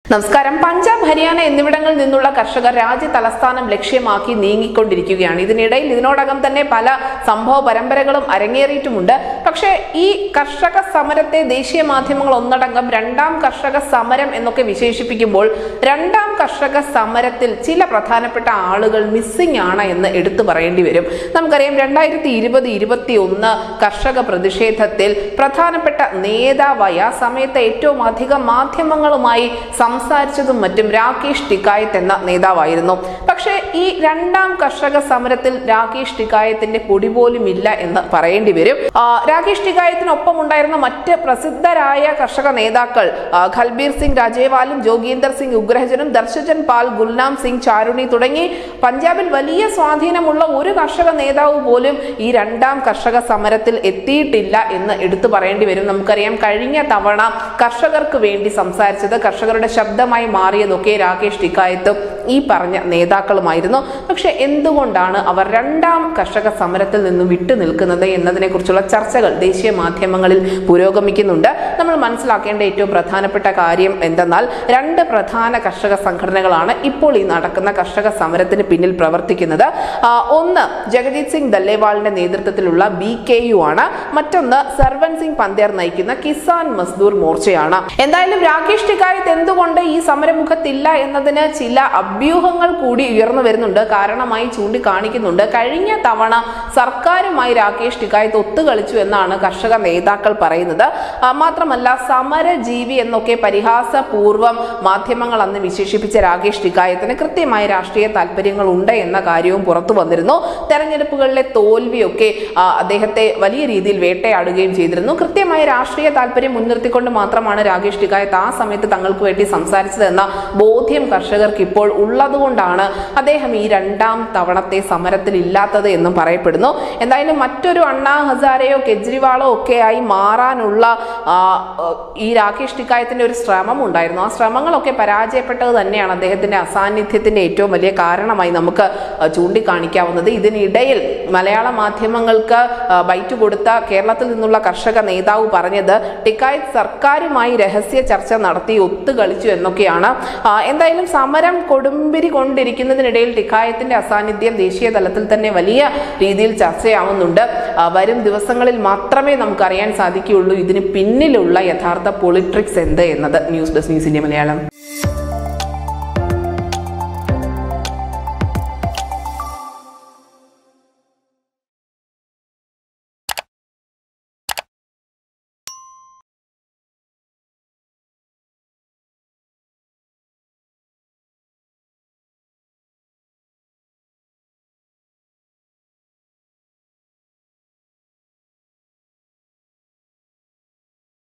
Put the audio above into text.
നമസ്കാരം പഞ്ചാബ് ഹരിയാന എന്നിവിടങ്ങളിൽ നിന്നുള്ള കർഷകർ രാജ്യ തലസ്ഥാനം ലക്ഷ്യമാക്കി നീങ്ങിക്കൊണ്ടിരിക്കുകയാണ് ഇതിനിടയിൽ ഇതിനോടകം തന്നെ പല സംഭവ പരമ്പരകളും അരങ്ങേറിയിട്ടുമുണ്ട് പക്ഷേ ഈ കർഷക സമരത്തെ ദേശീയ മാധ്യമങ്ങൾ ഒന്നടങ്കം രണ്ടാം കർഷക സമരം എന്നൊക്കെ വിശേഷിപ്പിക്കുമ്പോൾ രണ്ടാം കർഷക സമരത്തിൽ ചില പ്രധാനപ്പെട്ട ആളുകൾ മിസ്സിംഗ് ആണ് എന്ന് എടുത്തു പറയേണ്ടി വരും നമുക്കറിയാം രണ്ടായിരത്തി ഇരുപത് ഇരുപത്തി ഒന്ന് കർഷക പ്രതിഷേധത്തിൽ പ്രധാനപ്പെട്ട നേതാവായി ആ സമയത്ത് ഏറ്റവും അധികം മാധ്യമങ്ങളുമായി സംസാരിച്ചതും മറ്റും രാകേഷ് ടിക്കായത്ത് എന്ന നേതാവായിരുന്നു പക്ഷേ ഈ രണ്ടാം കർഷക സമരത്തിൽ രാകേഷ് ടിക്കായത്തിന്റെ പൊടി പോലും ഇല്ല എന്ന് പറയേണ്ടി വരും ആ, രാകേഷ് ടിക്കായത്തിനൊപ്പം ഉണ്ടായിരുന്ന മറ്റ് പ്രസിദ്ധരായ കർഷക നേതാക്കൾ ആ, ഖൽബീർ സിംഗ് രാജേവാലും ജോഗീന്ദർ സിംഗ് ഉഗ്രഹജനും ദർശജൻ പാൽ ഗുൽനാം സിംഗ് ചാരുണി തുടങ്ങി പഞ്ചാബിൽ വലിയ സ്വാധീനമുള്ള ഒരു കർഷക നേതാവ് പോലും ഈ രണ്ടാം കർഷക സമരത്തിൽ എത്തിയിട്ടില്ല എന്ന് എടുത്തു പറയേണ്ടി വരും നമുക്കറിയാം കഴിഞ്ഞ തവണ കർഷകർക്ക് വേണ്ടി സംസാരിച്ചത് കർഷകരുടെ ശബ്ദമായി മാറിയതൊക്കെ രാകേഷ് ടിക്കായത്തും ഈ പറഞ്ഞ നേതാക്കളുമായിരുന്നു പക്ഷെ എന്തുകൊണ്ടാണ് അവർ രണ്ടാം കർഷക സമരത്തിൽ നിന്നും വിട്ടു നിൽക്കുന്നത് എന്നതിനെക്കുറിച്ചുള്ള ചർച്ചകൾ ദേശീയ മാധ്യമങ്ങളിൽ പുരോഗമിക്കുന്നുണ്ട് നമ്മൾ മനസ്സിലാക്കേണ്ട ഏറ്റവും പ്രധാനപ്പെട്ട കാര്യം എന്തെന്നാൽ രണ്ട് പ്രധാന കർഷക സംഘടനകളാണ് ഇപ്പോൾ ഈ നടക്കുന്ന കർഷക സമരത്തിന് പിന്നിൽ പ്രവർത്തിക്കുന്നത് ആ, ഒന്ന് ജഗജിത് സിംഗ് ദല്ലേവാളിന്റെ നേതൃത്വത്തിലുള്ള ബി കെ യു ആണ് മറ്റൊന്ന് സർവൻ സിംഗ് പന്തേർ നയിക്കുന്ന കിസാൻ മസ്ദൂർ മോർച്ചയാണ് എന്തായാലും രാകേഷ് ടിക്കായത്ത് എന്തുകൊണ്ട് ഈ സമരമുഖത്തില്ല എന്നതിന് ചില അഭ്യൂഹങ്ങൾ കൂടി ഉയർന്നു വരുന്നുണ്ട് കാരണമായി ചൂണ്ടിക്കാണിക്കുന്നുണ്ട് കഴിഞ്ഞ തവണ സർക്കാരുമായി രാകേഷ് ടിക്കായത്ത് ഒത്തുകളിച്ചു എന്നാണ് കർഷക നേതാക്കൾ പറയുന്നത് ആ, മാത്രമല്ല സമരജീവി എന്നൊക്കെ പരിഹാസപൂർവം മാധ്യമങ്ങൾ അന്ന് വിശേഷിപ്പിച്ച രാകേഷ് ടിക്കായത്തിന് കൃത്യമായ രാഷ്ട്രീയ താല്പര്യങ്ങൾ ഉണ്ട് എന്ന കാര്യവും പുറത്തു വന്നിരുന്നു തെരഞ്ഞെടുപ്പുകളിലെ തോൽവിയൊക്കെ ആ, അദ്ദേഹത്തെ വലിയ രീതിയിൽ വേട്ടയാടുകയും ചെയ്തിരുന്നു കൃത്യമായ രാഷ്ട്രീയ താല്പര്യം മുൻനിർത്തിക്കൊണ്ട് മാത്രമാണ് രാകേഷ് ടിക്കായത്ത് ആ സമയത്ത് തങ്ങൾക്ക് വേണ്ടി സംസാരിച്ചത് എന്ന ബോധ്യം കർഷകർക്ക് ഇപ്പോൾ ഉള്ളതുകൊണ്ടാണ് അദ്ദേഹം ഈ രണ്ടാം തവണത്തെ സമരത്തിൽ ഇല്ലാത്തത് എന്നും പറയപ്പെടുന്നു എന്തായാലും മറ്റൊരു അണ്ണാ ഹസാരെയോ കെജ്രിവാളോ ഒക്കെ ആയി മാറാനുള്ള ആ, ഈ രാകേഷ് ടിക്കായത്തിന്റെ ഒരു ശ്രമം ഉണ്ടായിരുന്നു ആ ശ്രമങ്ങളൊക്കെ പരാജയപ്പെട്ടത് തന്നെയാണ് അദ്ദേഹത്തിന്റെ അസാന്നിധ്യത്തിന്റെ ഏറ്റവും വലിയ കാരണമായി നമുക്ക് ആ, ചൂണ്ടിക്കാണിക്കാവുന്നത് ഇതിനിടയിൽ മലയാള മാധ്യമങ്ങൾക്ക് ആ, ബൈറ്റ് കൊടുത്ത കേരളത്തിൽ നിന്നുള്ള കർഷക നേതാവ് പറഞ്ഞത് ടിക്കായത്ത് സർക്കാരുമായി രഹസ്യ ചർച്ച നടത്തി ഒത്തുകളിച്ചു എന്നൊക്കെയാണ് ആ, എന്തായാലും സമരം കൊടുമ്പിരി കൊണ്ടിരിക്കുന്നതിനിടയിൽ ടിക്കായത്തിന്റെ അസാന്നിധ്യം ദേശീയ തലത്തിൽ തന്നെ വലിയ രീതിയിൽ ചർച്ചയാവുന്നുണ്ട് ആ, വരും ദിവസങ്ങളിൽ മാത്രമേ നമുക്കറിയാൻ സാധിക്കുകയുള്ളൂ ഇതിന് പിന്നിലുള്ള യഥാർത്ഥ പൊളിട്രിക്സ് എന്ത് എന്നത് news desk news India Malayalam